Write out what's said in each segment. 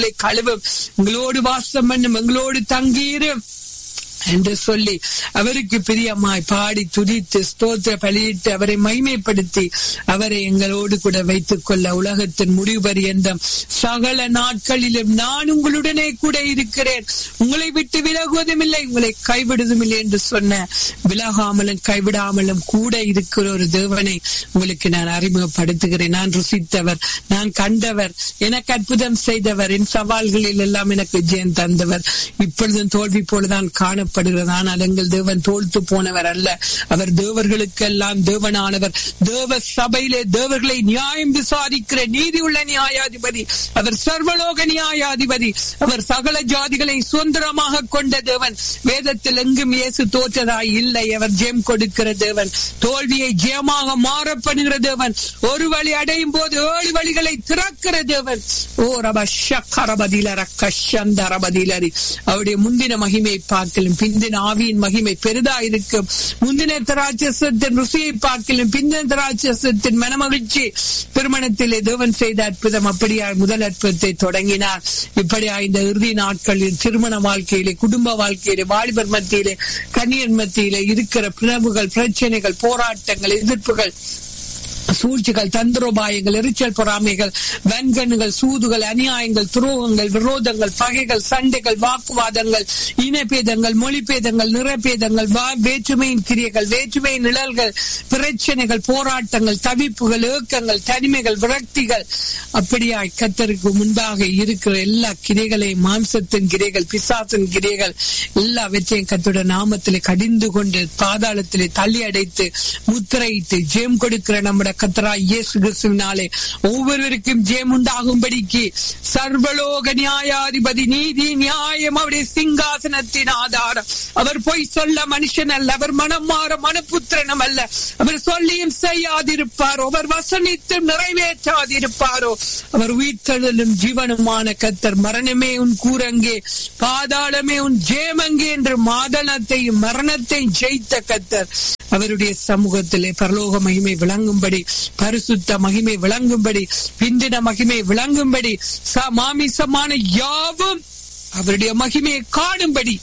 கழுவும் எங்களோடு வாசம் பண்ணும் எங்களோடு தங்கீரும் என்று சொல்லி அவருக்கு பிரியமாய் பாடி துதித்து ஸ்தோத்திர பலியிட்டு அவரை மைமைப்படுத்தி அவரை எங்களோடு கூட வைத்துக் கொள்ள உலகத்தின் முடிவு பரியந்தம் சகல நாட்களிலும் நான் உங்களுடனே கூட இருக்கிறேன் உங்களை விட்டு விலகுவதும் இல்லை உங்களை கைவிடுவதும் இல்லை என்று சொன்ன விலகாமலும் கைவிடாமலும் கூட இருக்கிற ஒரு தேவனை உங்களுக்கு நான் அறிமுகப்படுத்துகிறேன் நான் ருசித்தவர் நான் கண்டவர் எனக்கு அற்புதம் செய்தவர் என் சவால்களில் எல்லாம் எனக்கு ஜெயம் தந்தவர் இப்பொழுதும் தோல்வி போலதான் காண காணப்படுகிறது ஆனால் எங்கள் தேவன் தோல்த்து போனவர் அல்ல அவர் தேவர்களுக்கெல்லாம் தேவனானவர் தேவ சபையிலே தேவர்களை நியாயம் விசாரிக்கிற நீதி உள்ள நியாயாதிபதி அவர் சர்வலோக நியாயாதிபதி அவர் சகல ஜாதிகளை சுதந்திரமாக கொண்ட தேவன் வேதத்தில் எங்கும் இயேசு தோற்றதாய் இல்லை அவர் ஜெயம் கொடுக்கிற தேவன் தோல்வியை ஜெயமாக மாறப்படுகிற தேவன் ஒரு வழி அடையும் போது ஏழு வழிகளை திறக்கிற தேவன் ஓ ரப ஷக்கரபதிலர கஷந்தரபதிலரி அவருடைய முந்தின மகிமை பார்க்கலும் பிந்தின ஆவியின் மகிமை பெரிதா இருக்கும் முந்தின திராட்சசத்தின் ருசியை பார்க்கலும் பிந்தின திராட்சசத்தின் மனமகிழ்ச்சி திருமணத்திலே தேவன் செய்த அற்புதம் அப்படியா முதல் அற்புதத்தை தொடங்கினார் இப்படியா இந்த இறுதி நாட்களில் திருமண வாழ்க்கையிலே குடும்ப வாழ்க்கையிலே வாலிபர் மத்தியிலே கன்னியர் மத்தியிலே இருக்கிற பிளவுகள் பிரச்சனைகள் போராட்டங்கள் எதிர்ப்புகள் சூழ்ச்சிகள் தந்திரோபாயங்கள் எரிச்சல் பொறாமைகள் வன்கண்ணுகள் சூதுகள் அநியாயங்கள் துரோகங்கள் விரோதங்கள் பகைகள் சண்டைகள் வாக்குவாதங்கள் இனப்பேதங்கள் மொழிபேதங்கள் நிறப்பேதங்கள் வேற்றுமையின் கிரியைகள் வேற்றுமையின் நிழல்கள் பிரச்சனைகள் போராட்டங்கள் தவிப்புகள் ஏக்கங்கள் தனிமைகள் விரக்திகள் அப்படியாய் கத்தருக்கு முன்பாக இருக்கிற எல்லா கிரைகளையும் மாம்சத்தின் கிரைகள் பிசாசின் கிரைகள் எல்லாவற்றையும் கத்தோட நாமத்திலே கடிந்து கொண்டு பாதாளத்திலே தள்ளி அடைத்து முத்திரையிட்டு ஜெயம் கொடுக்கிற நம்முடைய கத்தரா இயேசு கிறிஸ்துவினாலே ஒவ்வொருவருக்கும் ஜெயம் உண்டாகும்படிக்கு சர்வலோக நியாயாதிபதி நீதி நியாயம் அவருடைய சிங்காசனத்தின் ஆதாரம் அவர் பொய் சொல்ல மனுஷன் அல்ல அவர் மனம் மாற மனப்புத்திரனம் அல்ல அவர் சொல்லியும் செய்யாதிருப்பாரோ அவர் வசனித்தும் நிறைவேற்றாதிருப்பாரோ அவர் உயிர்த்தெழுதலும் ஜீவனுமான கத்தர் மரணமே உன் கூரங்கே பாதாளமே உன் ஜேமங்கே என்று மாதனத்தையும் மரணத்தையும் ஜெயித்த கத்தர் அவருடைய சமூகத்திலே பரலோக மகிமை விளங்கும்படி பரிசுத்த மகிமை விளங்கும்படி பிந்தின மகிமை விளங்கும்படி மாமிசமான யாவும் அவருடைய மகிமையை காணும்படி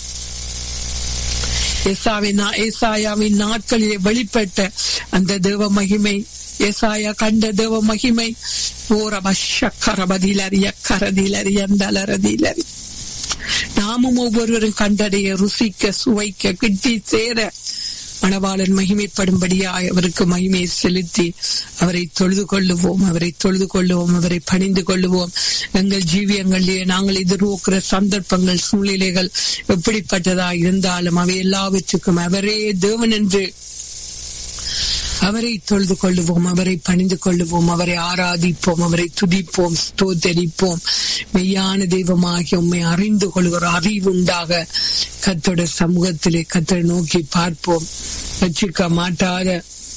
ஏசாயாவின் நாட்களிலே வெளிப்பட்ட அந்த தேவ மகிமை ஏசாயா கண்ட தேவ மகிமை ஓரபஷக்கரபதிலரி அக்கரதிலரி அந்தலரதிலரி நாமும் ஒவ்வொருவரும் கண்டடைய ருசிக்க சுவைக்க கிட்டி சேர மணவாளன் மகிமைப்படும்படியாய் அவருக்கு மகிமையை செலுத்தி அவரை தொழுது கொள்ளுவோம் அவரை தொழுது கொள்ளுவோம் அவரை பணிந்து கொள்ளுவோம் எங்கள் ஜீவியங்களிலே நாங்கள் எதிர்நோக்கிற சந்தர்ப்பங்கள் சூழ்நிலைகள் எப்படிப்பட்டதா இருந்தாலும் அவை எல்லாவற்றுக்கும் அவரே தேவன் என்று அவரை தொழுது கொள்ளுவோம் அவரை பணிந்து கொள்ளுவோம் அவரை ஆராதிப்போம் அவரை துதிப்போம் ஸ்தோத்தரிப்போம் மெய்யான தெய்வமாகி உண்மை அறிந்து கொள்கிற அறிவு உண்டாக கத்தோட சமூகத்திலே கத்தரை நோக்கி பார்ப்போம் ரட்சிக்க மாட்டாத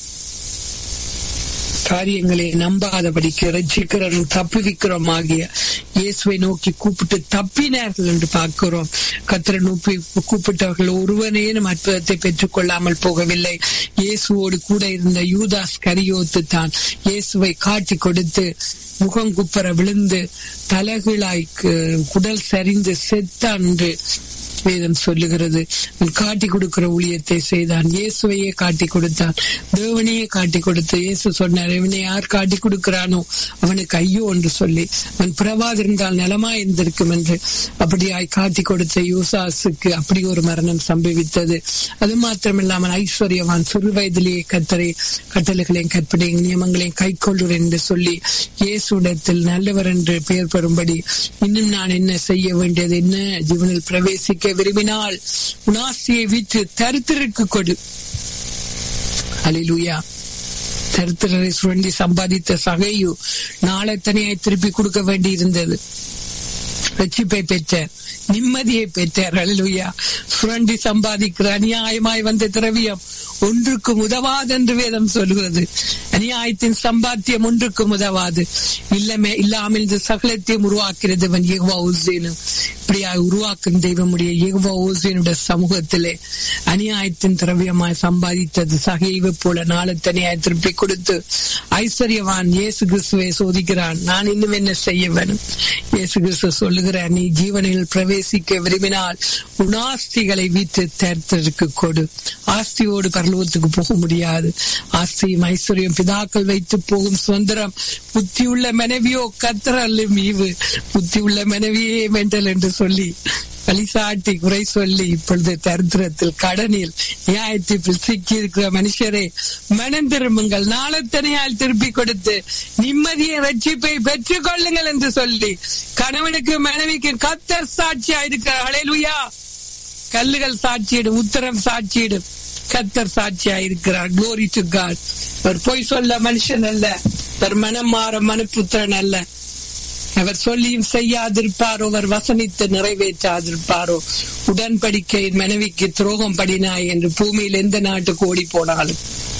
காரியங்களை நம்பாதபடிக்கு ரட்சிக்கிறனும் தப்புவிக்கிறோம் ஆகிய இயேசுவை நோக்கி கூப்பிட்டு தப்பினார்கள் என்று பார்க்கிறோம் கத்திர நோக்கி கூப்பிட்டவர்கள் ஒருவனேனும் அற்புதத்தை பெற்றுக் கொள்ளாமல் போகவில்லை இயேசுவோடு கூட இருந்த யூதாஸ் கரியோத்து தான் இயேசுவை காட்டி கொடுத்து முகம் குப்பர விழுந்து தலகிழாய் குடல் சரிந்து செத்தான் என்று வேதம் சொல்லுகிறது காட்டி கொடுக்கிற ஊழியத்தை செய்தான் இயேசுவையே காட்டி கொடுத்தான் தேவனையே காட்டி கொடுத்து இயேசு சொன்னார் இவனை யார் காட்டி கொடுக்கிறானோ அவனுக்கு ஐயோ என்று சொல்லி அவன் பிறவாதிருந்தால் நலமா இருந்திருக்கும் என்று அப்படியாய் காட்டி கொடுத்த யூசாசுக்கு அப்படி ஒரு மரணம் சம்பவித்தது அது மாத்திரமில்லாமல் ஐஸ்வர்யவான் சிறு வயதிலேயே கத்தரை கட்டளைகளையும் கற்பனையும் நியமங்களையும் கை கொள்ளுறேன் என்று சொல்லி இயேசுடத்தில் நல்லவர் என்று பெயர் பெறும்படி இன்னும் நான் என்ன செய்ய வேண்டியது என்ன ஜீவனில் பிரவேசிக்க விரும்பினால் உனாசியை விற்று தரித்திற்கு கொடு அலிலுயா தரித்திரரை சுரண்டி சம்பாதித்த சகையு நாளை தனியாய் திருப்பி கொடுக்க வேண்டி இருந்தது ரட்சிப்பை பெற்றார் நிம்மதியை பெற்றார் அலுயா சுரண்டி சம்பாதிக்கிற அநியாயமாய் வந்த திரவியம் ஒன்றுக்கும் உதவாது என்று வேதம் சொல்கிறது அநியாயத்தின் சம்பாத்தியம் ஒன்றுக்கும் உதவாது இல்லமே இல்லாமல் இந்த சகலத்தையும் உருவாக்கிறது அப்படியாக உருவாக்கும் தெய்வமுடைய யெகோவா ஓசியனுடைய சமூகத்திலே அநியாயத்தின் திரவியமாய் சம்பாதித்தது சகைவை போல நாளத்தனியாய் திருப்பி கொடுத்து ஐஸ்வர்யவான் இயேசு கிறிஸ்துவை சோதிக்கிறான் நான் இன்னும் என்ன செய்ய வேணும் இயேசு கிறிஸ்து சொல்லுகிறார் நீ ஜீவனில் பிரவேசிக்க விரும்பினால் உன் ஆஸ்திகளை வீட்டு தேர்த்தருக்கு கொடு ஆஸ்தியோடு பரலோகத்துக்கு போக முடியாது ஆஸ்தியும் ஐஸ்வர்யம் பிதாக்கள் வைத்து போகும் சுதந்திரம் புத்தியுள்ள மனைவியோ கத்தரல்லும் ஈவு புத்தியுள்ள மனைவியே மெண்டல் என்று சொல்லி வழிசாட்டி குறை சொல்லி இப்பொழுது தரித்திரத்தில் கடனில் நியாயத்தீர்ப்பில் சிக்கி இருக்கிற மனுஷரே மனம் திரும்புங்கள் நாளத்தனையால் திருப்பி கொடுத்து நிம்மதியை ரட்சிப்பை பெற்றுக் கொள்ளுங்கள் என்று சொல்லி கணவனுக்கு மனைவிக்கு கத்தர் சாட்சியா இருக்கிறார்களே லுயா கல்லுகள் சாட்சியிடும் உத்தரம் சாட்சியிடும் கத்தர் சாட்சியா இருக்கிறார் குளோரி டு காட் அவர் பொய் சொல்ல மனுஷன் அல்ல அவர் மனம் மாற மனுப்புத்திரன் அல்ல அவர் சொல்லியும் செய்யாதிருப்பாரோ அவர் வசனித்து நிறைவேற்றாதிருப்பாரோ உடன்படிக்கையின் மனைவிக்கு துரோகம் படினாய் என்று பூமியில் எந்த நாட்டுக்கு ஓடி போனாலும்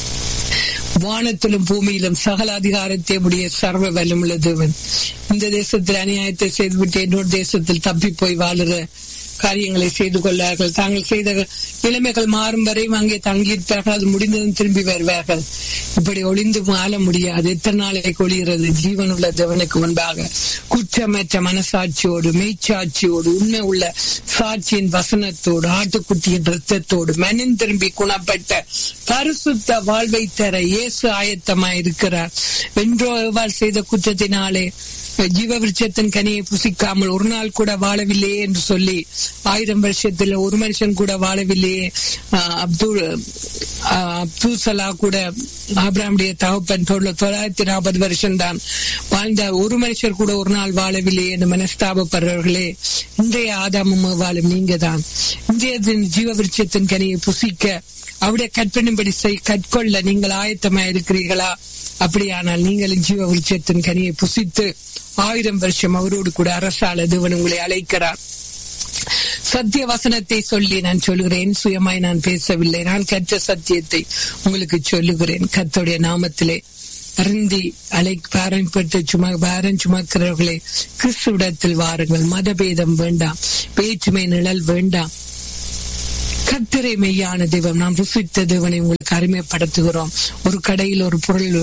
வானத்திலும் பூமியிலும் சகல அதிகாரத்தை உடைய சர்வ வல்லமுள்ள தேவன் இந்த தேசத்தில் அநியாயத்தை செய்துவிட்டு இன்னொரு தேசத்தில் தப்பி போய் வாழுற காரியங்களை செய்து கொள்ளார்கள் தாங்கள் செய்த நிலைமைகள் மாறும் வரையும் அங்கே தங்கியிருப்பார்கள் அது முடிந்ததும் திரும்பி வருவார்கள் இப்படி ஒளிந்து வாழ முடியாது எத்தனை நாளைக்கு ஒளிகிறது ஜீவனுள்ள தேவனுக்கு முன்பாக குற்றமற்ற மனசாட்சியோடு மெய்ச்சாட்சியோடு உண்மை உள்ள சாட்சியின் வசனத்தோடு ஆட்டுக்குட்டியின் ரத்தத்தோடு மனம் திரும்பி குணப்பட்ட பரிசுத்த வாழ்வை தர இயேசு ஆயத்தமாயிருக்கிறார் வென்றோ எவ்வாறு செய்த குற்றத்தினாலே ஜீவ விருட்சத்தின் கனியை புசிக்காமல் ஒரு நாள் கூட வாழவில்லையே என்று சொல்லி ஆயிரம் வருஷத்துல ஒரு மனுஷன் கூட வாழவில்லையே அப்துல் அப்துல் சலா கூட ஆப்ராமுடைய தகப்பன் தொள்ளாயிரத்தி நாற்பது வருஷம் தான் வாழ்ந்த ஒரு மனுஷர் கூட ஒரு நாள் வாழவில்லையே என்று மனஸ்தாபப்படுறவர்களே இன்றைய ஆதாமும் வாழும் நீங்க தான் இன்றைய ஜீவ விருட்சத்தின் கனியை புசிக்க அவருடைய கற்பனைப்படி செய் கற்கொள்ள நீங்கள் ஆயத்தமா இருக்கிறீர்களா அப்படியானால் நீங்களும் ஜீவ விருட்சத்தின் கனியை புசித்து ஆயிரம் வருஷம் அவரோடு கூட அரசால தேவன் உங்களை அழைக்கிறார் சத்திய வசனத்தை சொல்லி நான் சொல்லுகிறேன் சுயமாய் நான் பேசவில்லை நான் கற்ற சத்தியத்தை உங்களுக்கு சொல்லுகிறேன் கத்தோடைய நாமத்திலே அருந்தி அலை பாரம்பட்டு சும பாரம் சுமக்கிறவர்களே கிறிஸ்துவிடத்தில் வாருங்கள் மதபேதம் வேண்டாம் வேற்றுமை நிழல் வேண்டாம் கத்திரை மெய்யான தெய்வம் நாம் ருசித்த தேவனை உங்களுக்கு அருமைப்படுத்துகிறோம் ஒரு கடையில் ஒரு பொருள்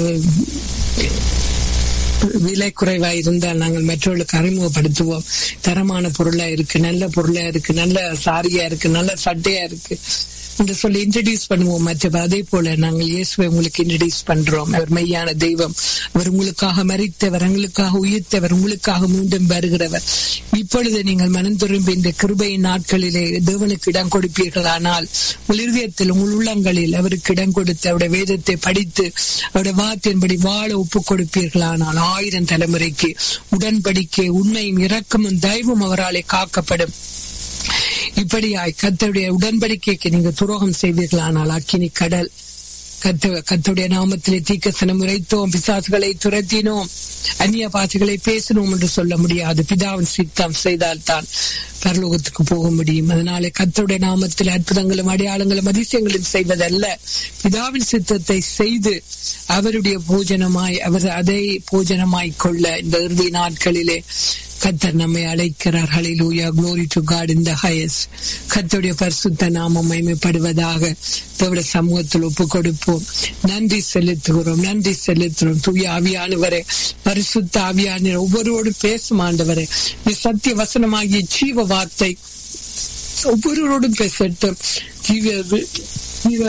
விலை குறைவா இருந்தால் நாங்கள் மற்றவர்களுக்கு அறிமுகப்படுத்துவோம் தரமான பொருளா இருக்கு நல்ல பொருளா இருக்கு நல்ல சாரியா இருக்கு நல்ல சட்டையா இருக்கு என்று சொல்லி இன்ட்ரடியூஸ் பண்ணுவோம் மற்ற அதே போல நாங்கள் இயேசுவை உங்களுக்கு இன்ட்ரடியூஸ் பண்றோம் அவர் மெய்யான தெய்வம் அவர் உங்களுக்காக மறித்தவர் எங்களுக்காக உயிர்த்தவர் உங்களுக்காக மீண்டும் வருகிறவர் இப்பொழுது நீங்கள் மனம் திரும்பி இந்த கிருபையின் நாட்களிலே தேவனுக்கு இடம் கொடுப்பீர்களானால் உங்கள் இருதயத்தில் உங்கள் உள்ளங்களில் அவருக்கு இடம் கொடுத்து அவருடைய வேதத்தை படித்து அவருடைய வார்த்தையின்படி வாழ ஒப்புக் கொடுப்பீர்களானால் ஆயிரம் தலைமுறைக்கு உடன்படிக்கை உண்மையும் இரக்கமும் தெய்வம் அவராலே காக்கப்படும் இப்படியாய் கத்தருடைய உடன்படிக்கைக்கு நீங்க துரோகம் செய்வீர்களானால் அக்கினி கடல் கத்த கத்துடைய நாமத்திலே தீக்கசனம் உரைத்தோம் பிசாசுகளை துரத்தினோம் அந்நிய பாசைகளை பேசணும் என்று சொல்ல முடியாது பிதாவின் சித்தம் செய்தால் தான் பரலோகத்துக்கு போக முடியும் அதனாலே கத்தருடைய நாமத்தில் அற்புதங்களும் அடையாளங்களும் அதிசயங்களும் செய்வதல்ல பிதாவின் சித்தத்தை செய்து அவருடைய போஜனமாய் அவர் அதை போஜனமாய் கொள்ள இந்த இறுதி நாட்களிலே கத்தர் நம்மை அழைக்கிறார் ஹலிலூயா க்ளோரி டு காட் இந்த ஹயஸ் கத்தருடைய பரிசுத்த நாமம் மைமைப்படுவதாக தேவட சமூகத்தில் ஒப்பு கொடுப்போம் நன்றி செலுத்துகிறோம் நன்றி செலுத்துகிறோம் தூய ஆவியானவரே பரிசுத்த ஆவியான ஒவ்வொருவரோடும் பேசும் ஆண்டவரே சத்திய வசனமாகிய ஜீவ வார்த்தை ஒவ்வொருவரோடும் பேசட்டும் ஜீவ ஜீவ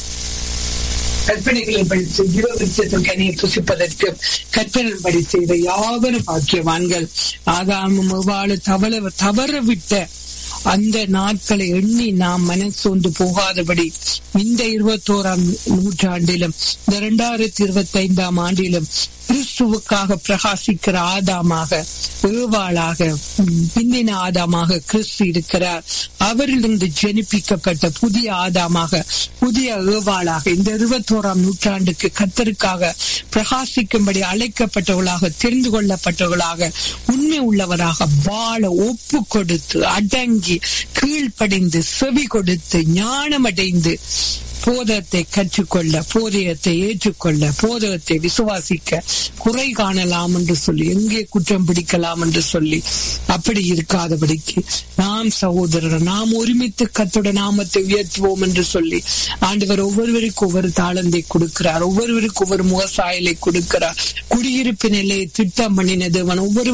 கற்பனைகளை படித்து ஜீவ விருட்சத்தின் கனியை புசிப்பதற்கு கற்பனைப்படி செய்த யாவரும் பாக்கியவான்கள் ஆதாமும் எவ்வாறு தவற தவற விட்ட அந்த நாட்களை எண்ணி நாம் மனசோர்ந்து போகாதபடி இந்த இருபத்தோராம் நூற்றாண்டிலும் இந்த இரண்டாயிரத்தி இருபத்தி ஐந்தாம் ஆண்டிலும் கிறிஸ்துவுக்காக பிரகாசிக்கிற ஆதாமாக ஏவாளாக பிந்தின ஆதாமாக கிறிஸ்து இருக்கிறார் அவரிலிருந்து ஜெனிப்பிக்கப்பட்ட புதிய ஆதாமாக புதிய ஏவாளாக இந்த இருபத்தோராம் நூற்றாண்டுக்கு கத்தருக்காக பிரகாசிக்கும்படி அழைக்கப்பட்டவர்களாக தெரிந்து கொள்ளப்பட்டவர்களாக உண்மை உள்ளவராக வாழ ஒப்பு கொடுத்து அடங்கி கீழ்ப்படிந்து செவி கொடுத்து ஞானமடைந்து போதத்தை கற்றுக்கொள்ள போதயத்தை ஏற்றுக்கொள்ள போதகத்தை விசுவாசிக்க குறை காணலாம் என்று சொல்லி எங்கே குற்றம் பிடிக்கலாம் என்று சொல்லி அப்படி இருக்காதபடிக்கு நாம் சகோதரர் நாம் ஒருமித்து கத்தோட நாமத்தை உயர்த்துவோம் என்று சொல்லி ஆண்டவர் ஒவ்வொருவருக்கு ஒவ்வொரு தாளந்தை கொடுக்கிறார் ஒவ்வொருவருக்கு ஒவ்வொரு முகசாயலை கொடுக்கிறார் குடியிருப்பு நிலையை திட்டம் பண்ணின தேவன் ஒவ்வொரு